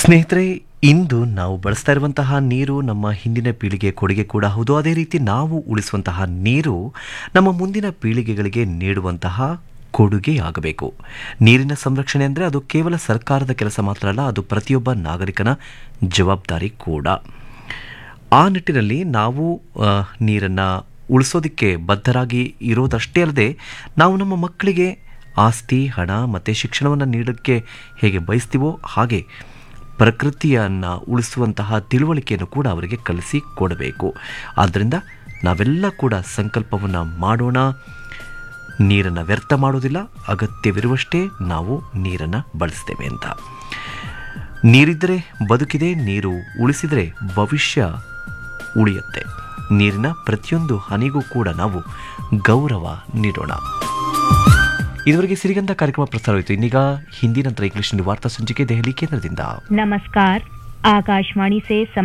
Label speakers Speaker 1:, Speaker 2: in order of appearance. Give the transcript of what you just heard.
Speaker 1: ಸ್ನೇಹಿತರೆ ಇಂದು ನಾವು ಬಳಸ್ತಾ ಇರುವಂತಹ ನೀರು ನಮ್ಮ ಹಿಂದಿನ ಪೀಳಿಗೆ ಕೊಡುಗೆ ಕೂಡ ಹೌದು ಅದೇ ರೀತಿ ನಾವು ಉಳಿಸುವಂತಹ ನೀರು ನಮ್ಮ ಮುಂದಿನ ಪೀಳಿಗೆಗಳಿಗೆ ನೀಡುವಂತಹ ಕೊಡುಗೆಯಾಗಬೇಕು ನೀರಿನ ಸಂರಕ್ಷಣೆ ಅಂದರೆ ಅದು ಕೇವಲ ಸರ್ಕಾರದ ಕೆಲಸ ಮಾತ್ರ ಅಲ್ಲ ಅದು ಪ್ರತಿಯೊಬ್ಬ ನಾಗರಿಕನ ಜವಾಬ್ದಾರಿ ಕೂಡ ಆ ನಿಟ್ಟಿನಲ್ಲಿ ನಾವು ನೀರನ್ನು ಉಳಿಸೋದಕ್ಕೆ ಬದ್ಧರಾಗಿ ಇರೋದಷ್ಟೇ ಅಲ್ಲದೆ ನಾವು ನಮ್ಮ ಮಕ್ಕಳಿಗೆ ಆಸ್ತಿ ಹಣ ಮತ್ತು ಶಿಕ್ಷಣವನ್ನು ನೀಡೋಕ್ಕೆ ಹೇಗೆ ಬಯಸ್ತೀವೋ ಹಾಗೆ ಪ್ರಕೃತಿಯನ್ನು ಉಳಿಸುವಂತಹ ತಿಳುವಳಿಕೆಯನ್ನು ಕೂಡ ಅವರಿಗೆ ಕಲಿಸಿ ಕೊಡಬೇಕು ಆದ್ದರಿಂದ ನಾವೆಲ್ಲ ಕೂಡ ಸಂಕಲ್ಪವನ್ನು ಮಾಡೋಣ ನೀರನ್ನು ವ್ಯರ್ಥ ಮಾಡೋದಿಲ್ಲ ಅಗತ್ಯವಿರುವಷ್ಟೇ ನಾವು ನೀರನ್ನು ಬಳಸ್ತೇವೆ ಅಂತ ನೀರಿದ್ದರೆ ಬದುಕಿದೆ ನೀರು ಉಳಿಸಿದರೆ ಭವಿಷ್ಯ ಉಳಿಯುತ್ತೆ ನೀರಿನ ಪ್ರತಿಯೊಂದು ಹನಿಗೂ ಕೂಡ ನಾವು ಗೌರವ ನೀಡೋಣ ಇದುವರೆಗೆ ಸಿರಿಗಂಧ ಕಾರ್ಯಕ್ರಮ ಪ್ರಸಾರವಾಯಿತು ಇನ್ನೀಗ ಹಿಂದಿ ನಂತರ ಇಂಗ್ಲಿಷ್ ವಾರ್ತಾ ಸಂಚಿಕೆ ದೆಹಲಿ ಕೇಂದ್ರದಿಂದ
Speaker 2: नमस्कार आकाशवाणी से